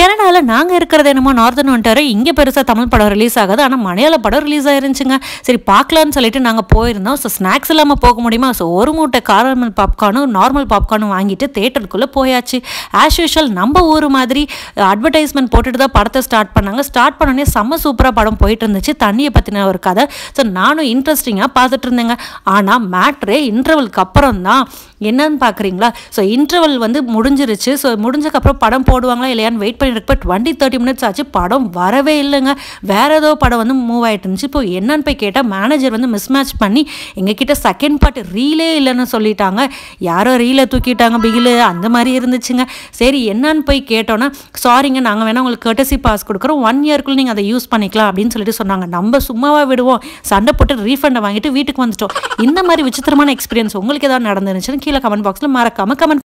கனடாவில் நாங்கள் இருக்கிறது என்னமோ நார்தன் ஒன்டாரோ இங்கே பெருசாக தமிழ் படம் ரிலீஸ் ஆகாது ஆனால் மலையாள படம் ரிலீஸ் ஆயிருந்துச்சுங்க சரி பார்க்கலான்னு சொல்லிட்டு நாங்கள் போயிருந்தோம் ஸோ ஸ்நாக்ஸ் இல்லாமல் போக முடியுமா ஸோ ஒரு மூட்டை காரமல் பாப்கார்னும் நார்மல் பாப்கார்னும் வாங்கிட்டு தேட்டருக்குள்ளே போயாச்சு ஆஸ் யூஷுவல் நம்ம ஊர் மாதிரி அட்வர்டைஸ்மெண்ட் போட்டுட்டு தான் படத்தை ஸ்டார்ட் பண்ணாங்க ஸ்டார்ட் பண்ணோடனே செம்ம சூப்பராக படம் போயிட்டு இருந்துச்சு தண்ணியை பற்றின ஒரு கதை ஸோ நானும் இன்ட்ரெஸ்டிங்காக பார்த்துட்டு இருந்தேங்க ஆனால் மேட்ரே இன்டர்வலுக்கு அப்புறம் தான் என்னன்னு பார்க்குறீங்களா ஸோ இன்டர்வல் வந்து முடிஞ்சிருச்சு ஸோ முடிஞ்சக்கப்புறம் படம் போடுவாங்களா இல்லையான்னு வெயிட் பண்ணிருக்கப்ப டுவெண்ட்டி தேர்ட்டி மினிட்ஸ் ஆச்சு படம் வரவே இல்லைங்க வேற ஏதோ படம் வந்து மூவ் ஆயிட்டு இருந்துச்சு இப்போ என்னன்னு போய் கேட்டால் மேனேஜர் வந்து மிஸ்மேட்ச் பண்ணி எங்ககிட்ட செகண்ட் பார்ட் ரீலே இல்லைன்னு சொல்லிட்டாங்க யாரோ ரீலை தூக்கிட்டாங்க பிகிலு அந்த மாதிரி இருந்துச்சுங்க சரி என்னன்னு போய் கேட்டோன்னா சாரிங்க நாங்கள் வேணால் உங்களுக்கு கர்டசி பாஸ் கொடுக்குறோம் ஒன் இயர்க்குள்ள நீங்கள் அதை யூஸ் பண்ணிக்கலாம் அப்படின்னு சொல்லிட்டு சொன்னாங்க நம்ம சும்மாவா விடுவோம் சண்டை போட்டு ரீஃபண்டை வாங்கிட்டு வீட்டுக்கு வந்துட்டோம் இந்த மாதிரி விசித்திரமான எக்ஸ்பீரியன்ஸ் உங்களுக்கு ஏதாவது நடந்துருந்துச்சுன்னு கீழே கமெண்ட் பாக்ஸில் மறக்காம கமெண்ட்